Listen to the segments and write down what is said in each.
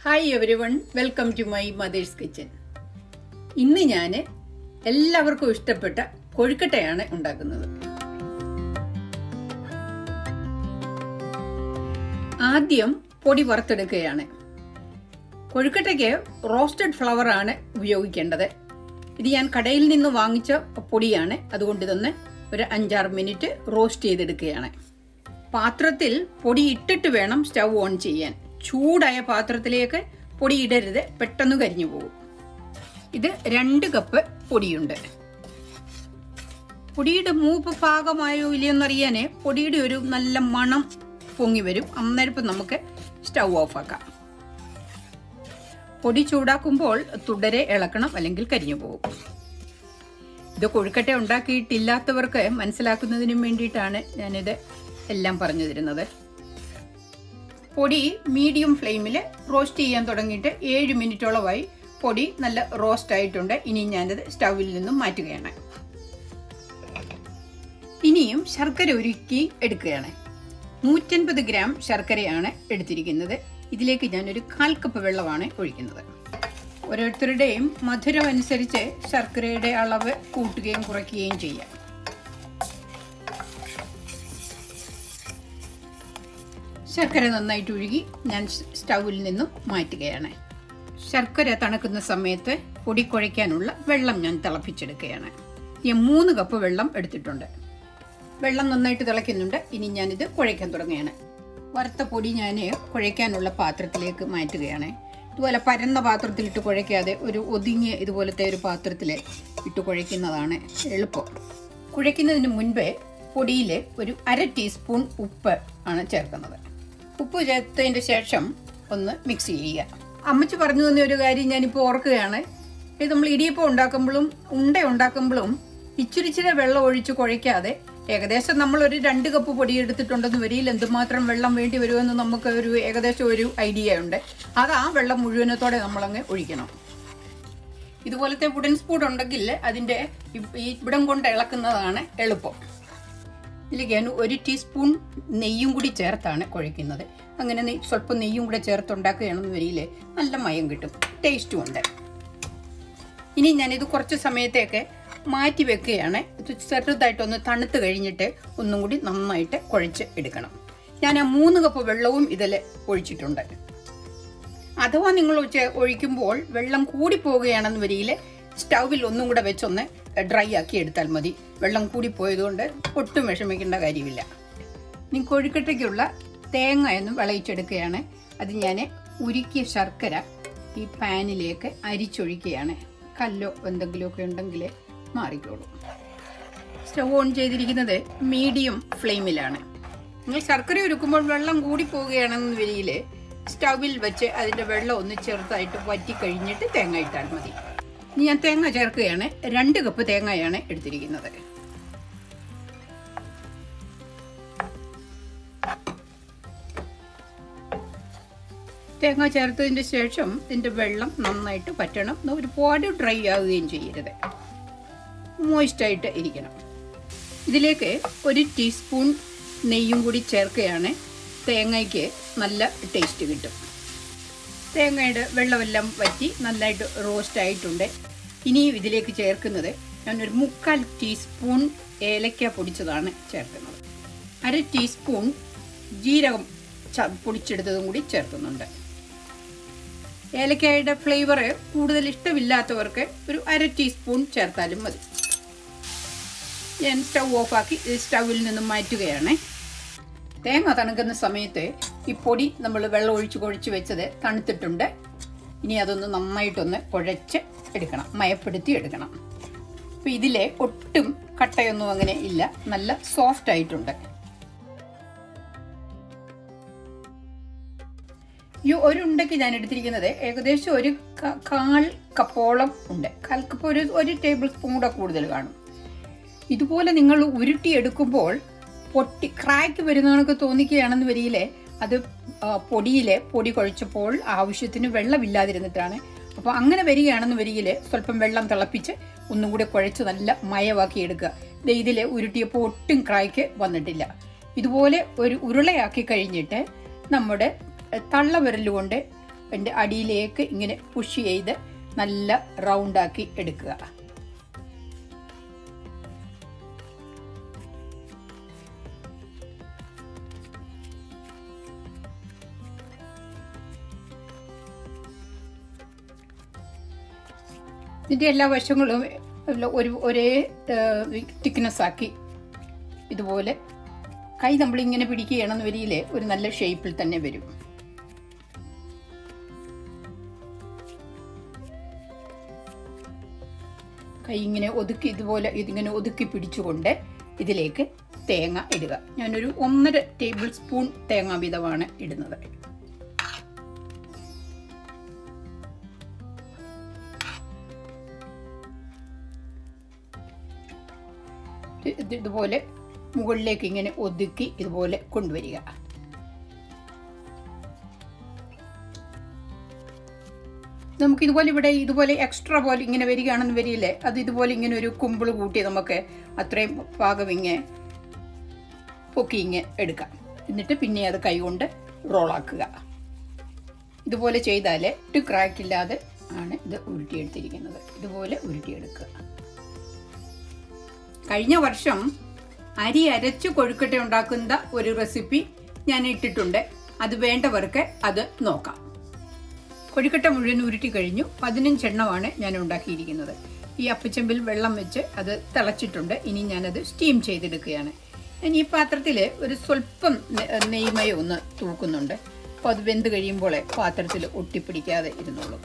hi everyone welcome to my mother's kitchen ഇന്ന് ഞാൻ എല്ലാവർക്കും ഇഷ്ടപ്പെട്ട കൊഴുക്കട്ടയാണ് ഉണ്ടാക്കുന്നത് ആദ്യം പൊടി വറുത്തെടുക്കുകയാണ് കൊഴുക്കട്ടയ്ക്ക് റോസ്റ്റഡ് ഫ്ലവർ ആണ് ഉപയോഗിക്കേണ്ടത് ഇത് ഞാൻ കടയിൽ നിന്ന് വാങ്ങിച്ച പൊടിയാണ് അതുകൊണ്ട് ഇതൊന്ന് ഒരു അഞ്ചാറ് മിനിറ്റ് റോസ്റ്റ് ചെയ്തെടുക്കുകയാണ് പാത്രത്തിൽ പൊടി ഇട്ടിട്ട് വേണം സ്റ്റൗ ഓൺ ചെയ്യാൻ ചൂടായ പാത്രത്തിലേക്ക് പൊടി ഇടരുത് പെട്ടെന്ന് കരിഞ്ഞു പോകും ഇത് രണ്ട് കപ്പ് പൊടിയുണ്ട് പൊടിയുടെ മൂപ്പ് പാകമായോ ഇല്ലയോന്നറിയാനേ പൊടിയുടെ ഒരു നല്ല മണം പൊങ്ങി വരും അന്നേരപ്പം നമുക്ക് സ്റ്റൗ ഓഫ് ആക്കാം പൊടി ചൂടാക്കുമ്പോൾ തുടരെ ഇളക്കണം അല്ലെങ്കിൽ കരിഞ്ഞു പോകും ഇത് കൊഴുക്കട്ട ഉണ്ടാക്കിയിട്ടില്ലാത്തവർക്ക് മനസ്സിലാക്കുന്നതിനും വേണ്ടിയിട്ടാണ് ഞാനിത് എല്ലാം പറഞ്ഞു തരുന്നത് പൊടി മീഡിയം ഫ്ലെയിമിൽ റോസ്റ്റ് ചെയ്യാൻ തുടങ്ങിയിട്ട് ഏഴ് മിനിറ്റോളമായി പൊടി നല്ല റോസ്റ്റ് ആയിട്ടുണ്ട് ഇനി ഞാനത് സ്റ്റൗവിൽ നിന്നും മാറ്റുകയാണ് ഇനിയും ശർക്കര ഉരുക്കി എടുക്കുകയാണ് നൂറ്റൻപത് ഗ്രാം ശർക്കരയാണ് എടുത്തിരിക്കുന്നത് ഇതിലേക്ക് ഞാനൊരു കാൽ കപ്പ് വെള്ളമാണ് ഒഴിക്കുന്നത് ഓരോരുത്തരുടെയും മധുരം അനുസരിച്ച് ശർക്കരയുടെ അളവ് കൂട്ടുകയും കുറയ്ക്കുകയും ചെയ്യാം ശർക്കര നന്നായിട്ട് ഒഴുകി ഞാൻ സ്റ്റൗവിൽ നിന്നും മാറ്റുകയാണ് ശർക്കര തണുക്കുന്ന സമയത്ത് പൊടി കുഴയ്ക്കാനുള്ള വെള്ളം ഞാൻ തിളപ്പിച്ചെടുക്കുകയാണ് ഞാൻ മൂന്ന് കപ്പ് വെള്ളം എടുത്തിട്ടുണ്ട് വെള്ളം നന്നായിട്ട് തിളയ്ക്കുന്നുണ്ട് ഇനി ഞാനിത് കുഴയ്ക്കാൻ തുടങ്ങുകയാണ് വറുത്ത പൊടി ഞാൻ കുഴയ്ക്കാനുള്ള പാത്രത്തിലേക്ക് മാറ്റുകയാണ് ഇതുപോലെ പരന്ന പാത്രത്തിലിട്ട് കുഴയ്ക്കാതെ ഒരു ഒതുങ്ങിയ ഇതുപോലത്തെ ഒരു പാത്രത്തിൽ ഇട്ട് കുഴയ്ക്കുന്നതാണ് എളുപ്പം കുഴയ്ക്കുന്നതിന് മുൻപേ പൊടിയിൽ ഒരു അര ടീസ്പൂൺ ഉപ്പ് ആണ് ചേർക്കുന്നത് ഉപ്പ് ചേർത്തതിൻ്റെ ശേഷം ഒന്ന് മിക്സ് ചെയ്യുക അമ്മച്ചി പറഞ്ഞു തന്ന ഒരു കാര്യം ഞാനിപ്പോൾ ഓർക്കുകയാണ് ഇത് നമ്മൾ ഇടിയപ്പം ഉണ്ടാക്കുമ്പോഴും ഉണ്ട ഉണ്ടാക്കുമ്പോഴും ഇച്ചിരി ഇച്ചിരി വെള്ളം ഒഴിച്ച് കുഴയ്ക്കാതെ ഏകദേശം നമ്മൾ ഒരു രണ്ട് കപ്പ് പൊടി എടുത്തിട്ടുണ്ടെന്ന് വരിയിൽ എന്തുമാത്രം വെള്ളം വേണ്ടി വരുമെന്ന് നമുക്ക് ഒരു ഏകദേശം ഒരു ഐഡിയ ഉണ്ട് അത് ആ വെള്ളം മുഴുവനത്തോടെ നമ്മളങ്ങ് ഒഴിക്കണം ഇതുപോലത്തെ വുഡൻ സ്പൂൺ ഉണ്ടെങ്കിൽ അതിൻ്റെ ഈ ഇവിടം കൊണ്ട് ഇളക്കുന്നതാണ് എളുപ്പം ഇതിലേക്ക് ഞാൻ ഒരു ടീസ്പൂൺ നെയ്യും കൂടി ചേർത്താണ് കുഴയ്ക്കുന്നത് അങ്ങനെ നെയ് സ്വല്പം നെയ്യും കൂടെ ചേർത്ത് ഉണ്ടാക്കുകയാണെന്ന് വരിയിൽ നല്ല മയം കിട്ടും ടേസ്റ്റും ഉണ്ട് ഇനി ഞാനിത് കുറച്ച് സമയത്തേക്ക് മാറ്റി വെക്കുകയാണ് ഇത് ചെറുതായിട്ടൊന്ന് തണുത്ത് കഴിഞ്ഞിട്ട് ഒന്നും കൂടി നന്നായിട്ട് കുഴച്ച് എടുക്കണം ഞാൻ ആ മൂന്ന് കപ്പ് വെള്ളവും ഇതിൽ ഒഴിച്ചിട്ടുണ്ട് അഥവാ നിങ്ങൾ ഒഴിക്കുമ്പോൾ വെള്ളം കൂടി പോവുകയാണെന്ന് വരിയിൽ സ്റ്റൗവിൽ ഒന്നും കൂടെ വെച്ചൊന്ന് ഡ്രൈ ആക്കി എടുത്താൽ മതി വെള്ളം കൂടി പോയതുകൊണ്ട് ഒട്ടും വിഷമിക്കേണ്ട കാര്യമില്ല ഇനി കൊഴുക്കട്ടയ്ക്കുള്ള തേങ്ങ എന്ന് വിളയിച്ചെടുക്കുകയാണ് അത് ഞാൻ ഉരുക്കിയ ശർക്കര ഈ പാനിലേക്ക് അരിച്ചൊഴിക്കുകയാണ് കല്ലോ എന്തെങ്കിലുമൊക്കെ ഉണ്ടെങ്കിൽ മാറിക്കോളും സ്റ്റവ് ഓൺ ചെയ്തിരിക്കുന്നത് മീഡിയം ഫ്ലെയിമിലാണ് നിങ്ങൾ ശർക്കര ഉരുക്കുമ്പോൾ വെള്ളം കൂടി പോവുകയാണെന്ന് വരിയിൽ സ്റ്റൗവിൽ വെച്ച് അതിൻ്റെ വെള്ളം ഒന്ന് ചെറുതായിട്ട് വറ്റി കഴിഞ്ഞിട്ട് തേങ്ങ ഇട്ടാൽ മതി ഇനി ഞാൻ തേങ്ങ ചേർക്കുകയാണ് രണ്ട് കപ്പ് തേങ്ങയാണ് എടുത്തിരിക്കുന്നത് തേങ്ങ ചേർത്തതിന് ശേഷം ഇതിൻ്റെ വെള്ളം നന്നായിട്ട് പറ്റണം ഒരുപാട് ഡ്രൈ ആവുകയും ചെയ്യരുത് മോയിസ്റ്റായിട്ട് ഇരിക്കണം ഇതിലേക്ക് ഒരു ടീസ്പൂൺ നെയ്യും കൂടി ചേർക്കുകയാണ് തേങ്ങയ്ക്ക് നല്ല ടേസ്റ്റ് കിട്ടും തേങ്ങയുടെ വെള്ളമെല്ലാം വറ്റി നന്നായിട്ട് റോസ്റ്റ് ആയിട്ടുണ്ട് ഇനിയും ഇതിലേക്ക് ചേർക്കുന്നത് ഞാനൊരു മുക്കാൽ ടീസ്പൂൺ ഏലക്ക പൊടിച്ചതാണ് ചേർക്കുന്നത് അര ടീസ്പൂൺ ജീരകം പൊടിച്ചെടുത്തതും കൂടി ചേർക്കുന്നുണ്ട് ഏലക്കായുടെ ഫ്ലേവർ കൂടുതൽ ഇഷ്ടമില്ലാത്തവർക്ക് ഒരു അര ടീസ്പൂൺ ചേർത്താലും മതി ഞാൻ സ്റ്റൗ ഓഫാക്കി സ്റ്റൗവിൽ നിന്നും മാറ്റുകയാണ് തേങ്ങ തണുക്കുന്ന സമയത്ത് ഈ പൊടി നമ്മൾ വെള്ളം ഒഴിച്ച് കുഴച്ച് വെച്ചത് തണുത്തിട്ടുണ്ട് ഇനി അതൊന്ന് നന്നായിട്ടൊന്ന് കുഴച്ച് എടുക്കണം മയപ്പെടുത്തി എടുക്കണം അപ്പം ഇതിലെ ഒട്ടും കട്ടയൊന്നും അങ്ങനെ ഇല്ല നല്ല സോഫ്റ്റ് ആയിട്ടുണ്ട് ഈ ഒരു ഉണ്ടയ്ക്ക് ഞാൻ എടുത്തിരിക്കുന്നത് ഏകദേശം ഒരു കാൽ കപ്പോളം ഉണ്ട് കാൽ കപ്പ് ഒരു ഒരു ടേബിൾ സ്പൂൺ കൂടെ കൂടുതൽ കാണും ഇതുപോലെ നിങ്ങൾ ഉരുട്ടിയെടുക്കുമ്പോൾ പൊട്ടി ക്രാക്ക് വരുന്ന കണക്ക് തോന്നിക്കുകയാണെന്ന് വരിയിലെ അത് പൊടിയിലെ പൊടി കുഴച്ചപ്പോൾ ആവശ്യത്തിന് വെള്ളമില്ലാതിരുന്നിട്ടാണ് അപ്പോൾ അങ്ങനെ വരികയാണെന്ന് വരികിൽ സ്വല്പം വെള്ളം തിളപ്പിച്ച് ഒന്നും കൂടെ കുഴച്ച് നല്ല മയവാക്കി എടുക്കുക ഇതിൽ ഉരുട്ടിയപ്പോൾ ഒട്ടും ക്രായ്ക്ക് വന്നിട്ടില്ല ഇതുപോലെ ഒരു ഉരുളയാക്കി കഴിഞ്ഞിട്ട് നമ്മുടെ തള്ളവിരൽ കൊണ്ട് അതിൻ്റെ അടിയിലേക്ക് ഇങ്ങനെ പുഷ് ചെയ്ത് നല്ല റൗണ്ടാക്കി എടുക്കുക ഇതിൻ്റെ എല്ലാ വശങ്ങളും എല്ലാം ഒരു ഒരേ തിക്നെസ് ആക്കി ഇതുപോലെ കൈ നമ്മളിങ്ങനെ പിടിക്കുകയാണെന്ന് വരിയില്ലേ ഒരു നല്ല ഷേപ്പിൽ തന്നെ വരും കൈ ഇങ്ങനെ ഒതുക്കി ഇതുപോലെ ഇതിങ്ങനെ ഒതുക്കി പിടിച്ചുകൊണ്ട് ഇതിലേക്ക് തേങ്ങ ഇടുക ഞാനൊരു ഒന്നര ടേബിൾ സ്പൂൺ തേങ്ങ വീതമാണ് ഇടുന്നത് ഇത് ഇതുപോലെ മുകളിലേക്ക് ഇങ്ങനെ ഒതുക്കി ഇതുപോലെ കൊണ്ടുവരിക നമുക്ക് ഇതുപോലെ ഇവിടെ ഇതുപോലെ എക്സ്ട്രാ പോലെ ഇങ്ങനെ വരികയാണെന്ന് വരില്ലേ അത് ഇതുപോലെ ഇങ്ങനെ ഒരു കുമ്പിൾ കൂട്ടി നമുക്ക് അത്രയും പാകം ഇങ്ങനെ പൊക്കി ഇങ്ങ് എടുക്കാം എന്നിട്ട് പിന്നെ അത് കൈകൊണ്ട് റോളാക്കുക ഇതുപോലെ ചെയ്താൽ ഇട്ട് ക്രാക്ക് ഇല്ലാതെ ആണ് ഇത് ഉരുട്ടിയെടുത്തിരിക്കുന്നത് ഇതുപോലെ ഉരുട്ടിയെടുക്കുക കഴിഞ്ഞ വർഷം അരി അരച്ച് കൊഴുക്കട്ട ഉണ്ടാക്കുന്ന ഒരു റെസിപ്പി ഞാൻ ഇട്ടിട്ടുണ്ട് അത് വേണ്ടവർക്ക് അത് നോക്കാം കൊഴുക്കട്ട മുഴുവൻ ഉരുട്ടി കഴിഞ്ഞു പതിനഞ്ചെണ്ണമാണ് ഞാൻ ഉണ്ടാക്കിയിരിക്കുന്നത് ഈ അപ്പച്ചമ്പിൽ വെള്ളം വെച്ച് അത് തിളച്ചിട്ടുണ്ട് ഇനി ഞാനത് സ്റ്റീം ചെയ്തെടുക്കുകയാണ് ഞാൻ ഈ പാത്രത്തിൽ ഒരു സ്വല്പം നെയ്മയം ഒന്ന് തൂക്കുന്നുണ്ട് അപ്പോൾ അത് വെന്ത് കഴിയുമ്പോൾ പാത്രത്തിൽ ഒട്ടിപ്പിടിക്കാതെ ഇരുന്നുള്ളൂ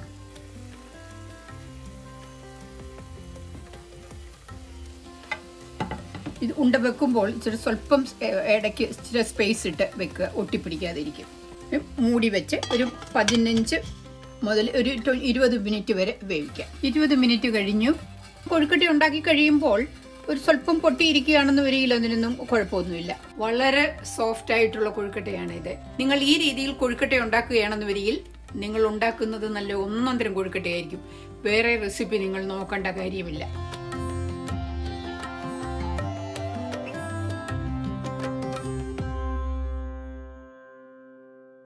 ഇത് ഉണ്ട വെക്കുമ്പോൾ ഇച്ചിരി സ്വല്പം ഇടയ്ക്ക് ഇച്ചിരി സ്പേസ് ഇട്ട് വെക്കുക ഒട്ടിപ്പിടിക്കാതിരിക്കും മൂടി വെച്ച് ഒരു പതിനഞ്ച് മുതൽ ഒരു ഇരുപത് മിനിറ്റ് വരെ വേവിക്കാം ഇരുപത് മിനിറ്റ് കഴിഞ്ഞു കൊഴുക്കട്ടി ഉണ്ടാക്കി കഴിയുമ്പോൾ ഒരു സ്വല്പം പൊട്ടിയിരിക്കുകയാണെന്ന് വരികില്ല അതിനൊന്നും കുഴപ്പമൊന്നുമില്ല വളരെ സോഫ്റ്റ് ആയിട്ടുള്ള കൊഴുക്കട്ടയാണ് ഇത് നിങ്ങൾ ഈ രീതിയിൽ കൊഴുക്കട്ട ഉണ്ടാക്കുകയാണെന്ന് വരികിൽ നിങ്ങൾ ഉണ്ടാക്കുന്നത് നല്ല ഒന്നൊന്നരം കൊഴുക്കട്ടയായിരിക്കും വേറെ റെസിപ്പി നിങ്ങൾ നോക്കേണ്ട കാര്യമില്ല